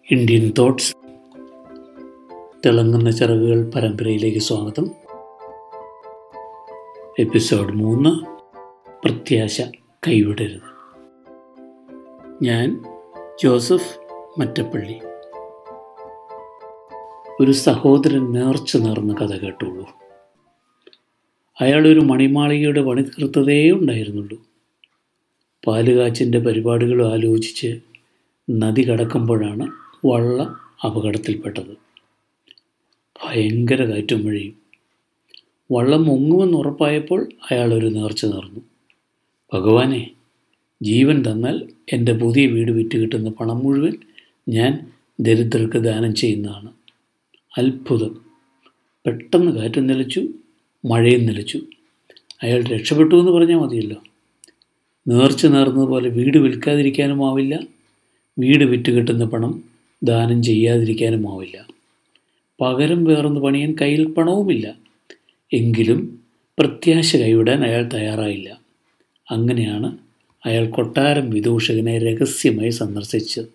Indian thoughts തിളങ്ങുന്ന ചിറകുകൾ പരമ്പരയിലേക്ക് സ്വാഗതം എപ്പിസോഡ് മൂന്ന് പ്രത്യാശ കൈവിടരുത് ഞാൻ ജോസഫ് മറ്റപ്പള്ളി ഒരു സഹോദരൻ നേർച്ച നേർന്ന കഥ കേട്ടുള്ളൂ അയാളൊരു മണിമാളികയുടെ പണി തീർത്തതേ ഉണ്ടായിരുന്നുള്ളൂ പാലുകാച്ചിൻ്റെ പരിപാടികൾ ആലോചിച്ച് നദി കടക്കുമ്പോഴാണ് വള്ളം അപകടത്തിൽപ്പെട്ടത് ഭയങ്കര കാറ്റും മഴയും വള്ളം മുങ്ങുമെന്ന് ഉറപ്പായപ്പോൾ അയാൾ ഒരു നേർച്ച നേർന്നു ഭഗവാനെ ജീവൻ തന്നാൽ എൻ്റെ പുതിയ വീട് വിറ്റ് കിട്ടുന്ന പണം മുഴുവൻ ഞാൻ ദരിദ്രർക്ക് ദാനം ചെയ്യുന്നതാണ് അത്ഭുതം പെട്ടെന്ന് കാറ്റും നിലച്ചു മഴയും നിലച്ചു അയാൾ രക്ഷപ്പെട്ടു എന്ന് പറഞ്ഞാൽ മതിയല്ലോ നേർച്ച നേർന്നതുപോലെ വീട് വിൽക്കാതിരിക്കാനും ആവില്ല വീട് വിറ്റ് കിട്ടുന്ന പണം ദാനം ചെയ്യാതിരിക്കാനും ആവില്ല പകരം വേറൊന്ന് പണിയാൻ കയ്യിൽ പണവുമില്ല എങ്കിലും പ്രത്യാശ കൈവിടാൻ അയാൾ തയ്യാറായില്ല അങ്ങനെയാണ് അയാൾ കൊട്ടാരം വിദൂഷകനെ രഹസ്യമായി സന്ദർശിച്ചത്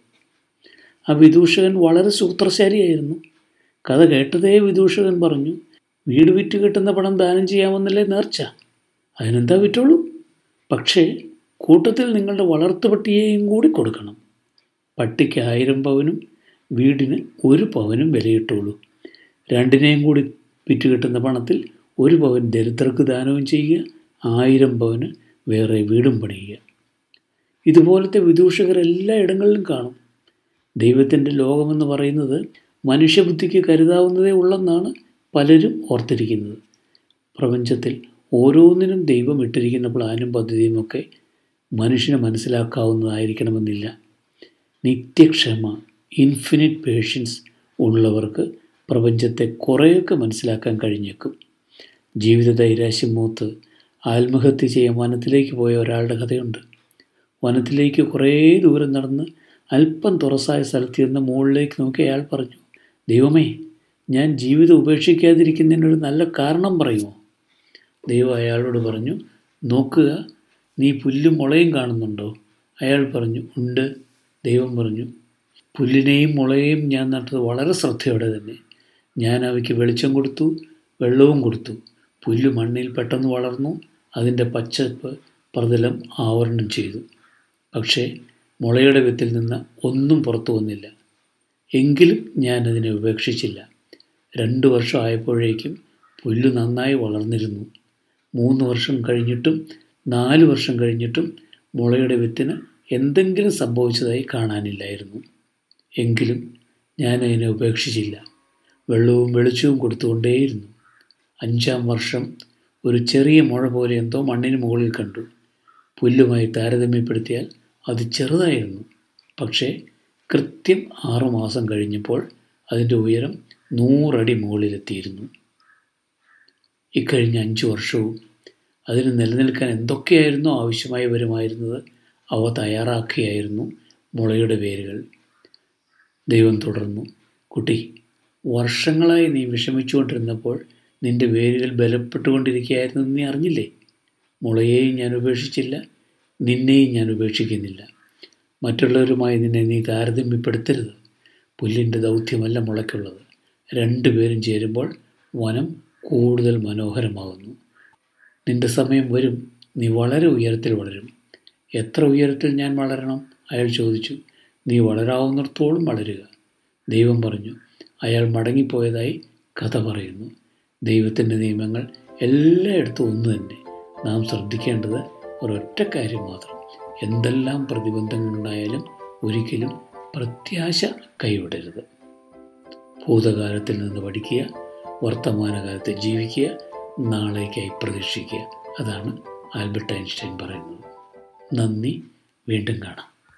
ആ വിദൂഷകൻ വളരെ സൂത്രശാലിയായിരുന്നു കഥ കേട്ടതേ വിദൂഷകൻ പറഞ്ഞു വീട് വിറ്റ് കിട്ടുന്ന പണം ദാനം ചെയ്യാമെന്നല്ലേ നേർച്ച അതിനെന്താ വിറ്റുള്ളൂ പക്ഷേ കൂട്ടത്തിൽ നിങ്ങളുടെ വളർത്തുപട്ടിയെയും കൂടി കൊടുക്കണം പട്ടിക്ക് ആയിരം പവനും വീടിന് ഒരു പവനും വിലയിട്ടുള്ളൂ രണ്ടിനെയും കൂടി വിറ്റ് കിട്ടുന്ന പണത്തിൽ ഒരു പവൻ ദരിദ്രർക്ക് ദാനവും ചെയ്യുക ആയിരം പവന് വേറെ വീടും പണിയുക ഇതുപോലത്തെ വിദൂഷകർ എല്ലായിടങ്ങളിലും കാണും ദൈവത്തിൻ്റെ ലോകമെന്ന് പറയുന്നത് മനുഷ്യബുദ്ധിക്ക് കരുതാവുന്നതേ ഉള്ളെന്നാണ് പലരും ഓർത്തിരിക്കുന്നത് പ്രപഞ്ചത്തിൽ ഓരോന്നിനും ദൈവം ഇട്ടിരിക്കുന്ന പ്ലാനും പദ്ധതിയുമൊക്കെ മനുഷ്യന് മനസ്സിലാക്കാവുന്നതായിരിക്കണമെന്നില്ല നിത്യക്ഷമ ഇൻഫിനിറ്റ് പേഷ്യൻസ് ഉള്ളവർക്ക് പ്രപഞ്ചത്തെ കുറേയൊക്കെ മനസ്സിലാക്കാൻ കഴിഞ്ഞേക്കും ജീവിത ദൈരാശ്യം മൂത്ത് ആത്മഹത്യ ചെയ്യാൻ വനത്തിലേക്ക് പോയ ഒരാളുടെ കഥയുണ്ട് വനത്തിലേക്ക് കുറേ ദൂരം നടന്ന് അല്പം തുറസായ സ്ഥലത്ത് ഇരുന്ന് മുകളിലേക്ക് നോക്കി അയാൾ പറഞ്ഞു ദൈവമേ ഞാൻ ജീവിതം ഉപേക്ഷിക്കാതിരിക്കുന്നതിനൊരു നല്ല കാരണം പറയുമോ ദൈവം അയാളോട് പറഞ്ഞു നോക്കുക നീ പുല്ലും മുളയും കാണുന്നുണ്ടോ അയാൾ പറഞ്ഞു ഉണ്ട് ദൈവം പറഞ്ഞു പുല്ലിനെയും മുളയെയും ഞാൻ നട്ടത് വളരെ ശ്രദ്ധയോടെ തന്നെ ഞാൻ അവയ്ക്ക് വെളിച്ചം കൊടുത്തു വെള്ളവും കൊടുത്തു പുല്ല് മണ്ണിൽ പെട്ടെന്ന് വളർന്നു അതിൻ്റെ പച്ചപ്പ് പ്രതലം ആവരണം ചെയ്തു പക്ഷേ മുളയുടെ വിത്തിൽ നിന്ന് ഒന്നും പുറത്തു വന്നില്ല എങ്കിലും ഞാൻ അതിനെ ഉപേക്ഷിച്ചില്ല രണ്ട് വർഷം ആയപ്പോഴേക്കും പുല്ല് നന്നായി വളർന്നിരുന്നു മൂന്ന് വർഷം കഴിഞ്ഞിട്ടും നാല് വർഷം കഴിഞ്ഞിട്ടും മുളയുടെ വിത്തിന് എന്തെങ്കിലും സംഭവിച്ചതായി കാണാനില്ലായിരുന്നു എങ്കിലും ഞാൻ അതിനെ ഉപേക്ഷിച്ചില്ല വെള്ളവും വെളിച്ചവും കൊടുത്തുകൊണ്ടേയിരുന്നു അഞ്ചാം വർഷം ഒരു ചെറിയ മുഴ പോലെ എന്തോ മണ്ണിന് മുകളിൽ കണ്ടു പുല്ലുമായി താരതമ്യപ്പെടുത്തിയാൽ അത് ചെറുതായിരുന്നു പക്ഷേ കൃത്യം ആറുമാസം കഴിഞ്ഞപ്പോൾ അതിൻ്റെ ഉയരം നൂറടി മുകളിലെത്തിയിരുന്നു ഇക്കഴിഞ്ഞ അഞ്ച് വർഷവും അതിന് നിലനിൽക്കാൻ എന്തൊക്കെയായിരുന്നോ ആവശ്യമായി വരുമായിരുന്നത് അവ തയ്യാറാക്കിയായിരുന്നു മുളയുടെ വേരുകൾ ദൈവം തുടർന്നു കുട്ടി വർഷങ്ങളായി നീ വിഷമിച്ചുകൊണ്ടിരുന്നപ്പോൾ നിന്റെ വേരുകൾ ബലപ്പെട്ടുകൊണ്ടിരിക്കുകയായിരുന്നു നീ അറിഞ്ഞില്ലേ മുളയെയും ഞാൻ ഉപേക്ഷിച്ചില്ല നിന്നെയും ഞാൻ ഉപേക്ഷിക്കുന്നില്ല മറ്റുള്ളവരുമായി നിന്നെ നീ താരതമ്യപ്പെടുത്തരുത് പുല്ലിൻ്റെ ദൗത്യമല്ല മുളയ്ക്കുള്ളത് രണ്ടുപേരും ചേരുമ്പോൾ വനം കൂടുതൽ മനോഹരമാകുന്നു നിന്റെ സമയം വരും നീ വളരെ ഉയരത്തിൽ വളരും എത്ര ഉയരത്തിൽ ഞാൻ വളരണം അയാൾ ചോദിച്ചു നീ വളരാവുന്നിടത്തോളം വളരുക ദൈവം പറഞ്ഞു അയാൾ മടങ്ങിപ്പോയതായി കഥ പറയുന്നു ദൈവത്തിൻ്റെ നിയമങ്ങൾ എല്ലായിടത്തും ഒന്ന് തന്നെ നാം ശ്രദ്ധിക്കേണ്ടത് ഒരൊറ്റ കാര്യം മാത്രം എന്തെല്ലാം പ്രതിബന്ധങ്ങളുണ്ടായാലും ഒരിക്കലും പ്രത്യാശ കൈവിടരുത് ഭൂതകാലത്തിൽ നിന്ന് പഠിക്കുക വർത്തമാനകാലത്ത് ജീവിക്കുക നാളേക്കായി പ്രതീക്ഷിക്കുക അതാണ് ആൽബർട്ട് ഐൻസ്റ്റൈൻ പറയുന്നത് നന്ദി വീണ്ടും കാണാം